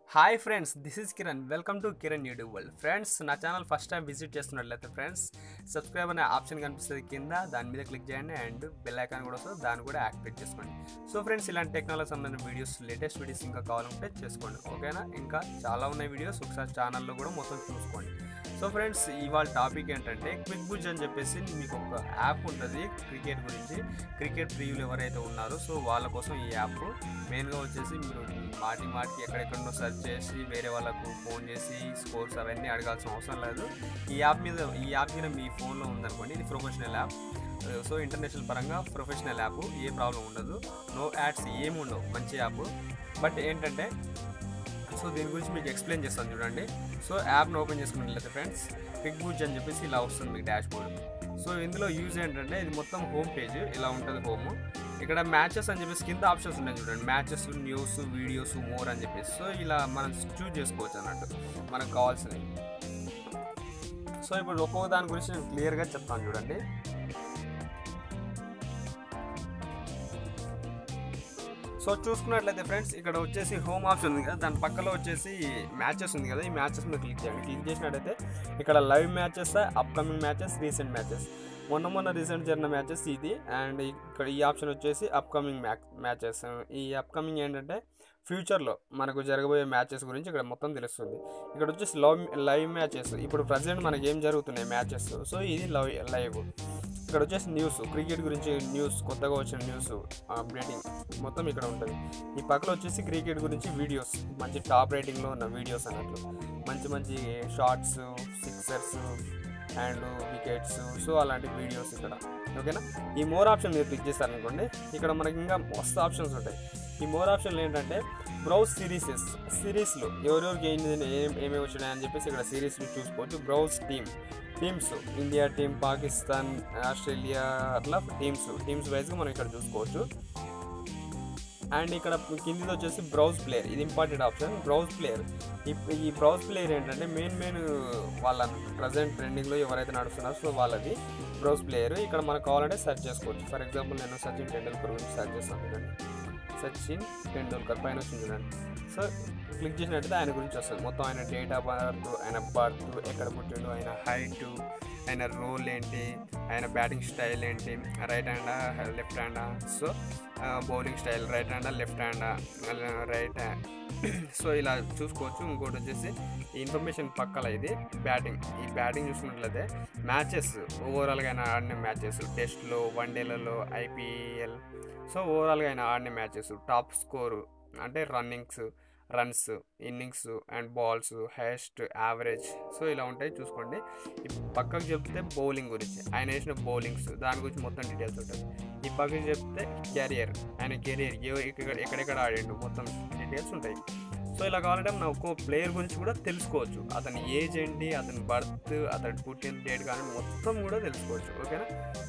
hi friends this is Kiran welcome to Kiran YouTube world friends నా channel first time visit చేస్తున్నట్లయితే friends subscribe అనే option కనిపిస్తుంది కింద దాని మీద క్లిక్ చేయండి అండ్ బెల్ ఐకాన్ కూడా వస్తుంది దాన్ని కూడా యాక్టివేట్ చేసుకోండి సో ఫ్రెండ్స్ ఇలాంటి టెక్నాలజీ సంబంధించిన వీడియోస్ లేటెస్ట్ వీడియోస్ ఇంకా కావాలంటే చేసుకోండి ఓకేనా ఇంకా చాలా ఉన్నాయి వీడియోస్ ఒకసారి ఛానల్లో కూడా మొత్తం చూసుకోండి సో ఫ్రెండ్స్ ఇవాళ టాపిక్ ఏంటంటే క్విక్ బుజ్ అని చెప్పేసి మీకు ఒక యాప్ ఉంటుంది క్రికెట్ గురించి క్రికెట్ ప్రియులు ఎవరైతే ఉన్నారో సో వాళ్ళ కోసం ఈ యాప్ మెయిన్గా వచ్చేసి మీరు మాటి మాటికి ఎక్కడెక్కడో సెర్చ్ చేసి వేరే వాళ్ళకు ఫోన్ చేసి స్కోర్స్ అవన్నీ అడగాల్సిన అవసరం లేదు ఈ యాప్ మీద ఈ యాప్ మీద మీ ఫోన్లో ఉందనుకోండి ఇది ప్రొఫెషనల్ యాప్ సో ఇంటర్నేషనల్ పరంగా ప్రొఫెషనల్ యాప్ ఏ ప్రాబ్లం ఉండదు నో యాడ్స్ ఏమి ఉండవు మంచి యాప్ బట్ ఏంటంటే సో దీని గురించి మీకు ఎక్స్ప్లెయిన్ చేస్తాను చూడండి సో యాప్ను ఓపెన్ చేసుకున్నట్లయితే ఫ్రెండ్స్ క్విక్ బూచ్ అని చెప్పేసి ఇలా వస్తుంది మీకు డాష్ బోర్డ్ సో ఇందులో యూజ్ ఏంటంటే ఇది మొత్తం హోమ్ పేజ్ ఇలా ఉంటుంది హోమ్ ఇక్కడ మ్యాచెస్ అని చెప్పేసి కింద ఆప్షన్స్ ఉన్నాయి చూడండి మ్యాచెస్ న్యూస్ వీడియోస్ మోర్ అని చెప్పేసి సో ఇలా మనం చూజ్ చేసుకోవచ్చు అన్నట్టు మనకు కావాల్సినవి సో ఇప్పుడు ఒక్కొక్క దాని గురించి నేను క్లియర్గా చెప్తాను చూడండి సో చూసుకున్నట్లయితే ఫ్రెండ్స్ ఇక్కడ వచ్చేసి హోమ్ ఆప్షన్ ఉంది కదా దాని పక్కలో వచ్చేసి మ్యాచెస్ ఉంది కదా ఈ మ్యాచెస్ మీద క్లిక్ చేయండి క్లిక్ చేసినట్టయితే ఇక్కడ live matches upcoming matches recent matches మొన్న మొన్న రీసెంట్ జరిగిన మ్యాచెస్ ఇది అండ్ ఇక్కడ ఈ ఆప్షన్ వచ్చేసి అప్కమింగ్ మ్యాచ్ మ్యాచెస్ ఈ అప్కమింగ్ ఏంటంటే ఫ్యూచర్లో మనకు జరగబోయే మ్యాచెస్ గురించి ఇక్కడ మొత్తం తెలుస్తుంది ఇక్కడ వచ్చేసి లవ్ లైవ్ మ్యాచెస్ ఇప్పుడు ప్రజెంట్ మనకి ఏం జరుగుతున్నాయి మ్యాచెస్ సో ఇది లవ్ లైవ్ ఇక్కడ వచ్చేసి న్యూస్ క్రికెట్ గురించి న్యూస్ కొత్తగా వచ్చిన న్యూస్ అప్డేటింగ్ మొత్తం ఇక్కడ ఉంటుంది ఈ పక్కన వచ్చేసి క్రికెట్ గురించి వీడియోస్ మంచి టాప్ రేటింగ్లో ఉన్న వీడియోస్ అన్నట్లు మంచి మంచి shots sixers and wickets so అలాంటి వీడియోస్ ఇక్కడ ఓకేనా ఈ మోర్ ఆప్షన్ మీరు క్లిక్ చేస్తారనుకోండి ఇక్కడ మనకి ఇంకా మస్తు ఆప్షన్స్ ఉంటాయి ఈ మోర్ ఆప్షన్లు ఏంటంటే బ్రౌజ్ సిరీసెస్ సిరీస్లో ఎవరెవరికి ఏం ఏం ఏమేమి వచ్చినాయని చెప్పేసి ఇక్కడ సిరీస్లు చూసుకోవచ్చు browse team teams India team Pakistan Australia అట్లా టీమ్స్ టీమ్స్ వైజ్గా మనం ఇక్కడ చూసుకోవచ్చు అండ్ ఇక్కడ కిందిది వచ్చేసి బ్రౌజ్ ప్లేయర్ ఇది ఇంపార్టెంట్ ఆప్షన్ బ్రౌజ్ ప్లేయర్ ఈ బ్రౌజ్ ప్లేయర్ ఏంటంటే మెయిన్ మెయిన్ వాళ్ళ ప్రజెంట్ ట్రెండింగ్లో ఎవరైతే నడుస్తున్నారో సో వాళ్ళది బ్రౌజ్ ప్లేయర్ ఇక్కడ మనకు కావాలంటే సెర్చ్ చేసుకోవచ్చు ఫర్ ఎగ్జాంపుల్ నేను సచిన్ టెండూల్కర్ గురించి సెర్చ్ చేస్తాను చూడండి సచిన్ టెండూల్కర్ పైన వచ్చింది చూడండి సో క్లిక్ చేసినట్టయితే ఆయన గురించి వస్తుంది మొత్తం ఆయన డేట్ ఆఫ్ బర్త్ ఆయన బర్త్ ఎక్కడ పుట్టిండు ఆయన హైట్ ఆయన రోల్ ఏంటి ఆయన బ్యాటింగ్ స్టైల్ ఏంటి రైట్ హ్యాండా లెఫ్ట్ హ్యాండా సో బౌలింగ్ స్టైల్ రైట్ హ్యాండా లెఫ్ట్ హ్యాండా రైట్ సో ఇలా చూసుకోవచ్చు ఇంకోటి వచ్చేసి ఈ ఇన్ఫర్మేషన్ పక్కల ఇది బ్యాటింగ్ ఈ బ్యాటింగ్ చూసుకున్నట్లయితే మ్యాచెస్ ఓవరాల్గా ఆయన ఆడిన మ్యాచెస్ టెస్ట్లో వన్డేలలో ఐపీఎల్ సో ఓవరాల్గా ఆయన ఆడిన మ్యాచెస్ టాప్ స్కోరు అంటే రన్నింగ్స్ runs innings and balls highest average so ఇలా ఉంటాయి చూసుకోండి పక్కకు చెప్తే బౌలింగ్ గురించి ఆయన వేసిన బౌలింగ్స్ దాని గురించి మొత్తం డీటెయిల్స్ ఉంటుంది ఈ పక్కకు చెప్తే కెరియర్ ఆయన కెరియర్ ఎక్కడెక్కడ ఆడిండు మొత్తం డీటెయిల్స్ ఉంటాయి సో ఇలా కావాలంటే మనం ఒక్కో ప్లేయర్ గురించి కూడా తెలుసుకోవచ్చు అతని ఏజ్ ఏంటి అతని బర్త్ అతని పుట్టిన డేట్ కానీ మొత్తం కూడా తెలుసుకోవచ్చు ఓకేనా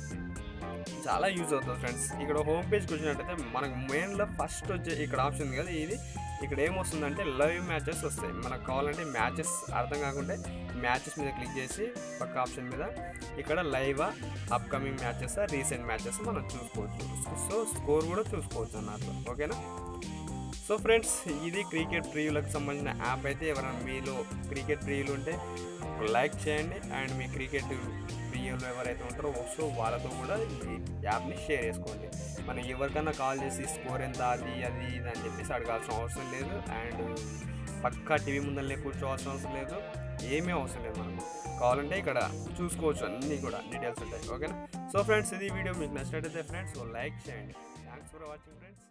చాలా యూజ్ అవుతుంది ఫ్రెండ్స్ ఇక్కడ హోమ్ పేజ్కి వచ్చినట్టయితే మనకు మెయిన్లో ఫస్ట్ వచ్చే ఇక్కడ ఆప్షన్ ఉంది కదా ఇది ఇక్కడ ఏమొస్తుందంటే లైవ్ మ్యాచెస్ వస్తాయి మనకు కావాలంటే మ్యాచెస్ అర్థం కాకుంటే మ్యాచెస్ మీద క్లిక్ చేసి పక్క ఆప్షన్ మీద ఇక్కడ live upcoming matches recent matches మనం చూసుకోవచ్చు సో స్కోర్ కూడా చూసుకోవచ్చు అన్నట్లు ఓకేనా సో ఫ్రెండ్స్ ఇది క్రికెట్ ప్రియులకు సంబంధించిన యాప్ అయితే ఎవరైనా మీలో క్రికెట్ ప్రియులు ఉంటే లైక్ చేయండి అండ్ మీ క్రికెట్ ప్రియులు ఎవరైతే ఉంటారో సో వాళ్ళతో కూడా ఈ యాప్ని షేర్ చేసుకోండి మనం ఎవరికైనా కాల్ చేసి స్కోర్ ఎంత అది అది ఇది అని చెప్పేసి అడగాల్సిన అవసరం లేదు అండ్ పక్కా టీవీ ముందరనే కూర్చోవాల్సిన అవసరం లేదు ఏమీ అవసరం లేదు మనకు కావాలంటే ఇక్కడ చూసుకోవచ్చు అన్నీ కూడా డీటెయిల్స్ ఉంటాయి ఓకేనా సో ఫ్రెండ్స్ ఇది వీడియో మీకు నచ్చినట్టయితే ఫ్రెండ్స్ సో లైక్ చేయండి థ్యాంక్స్ ఫర్ వాచింగ్ ఫ్రెండ్స్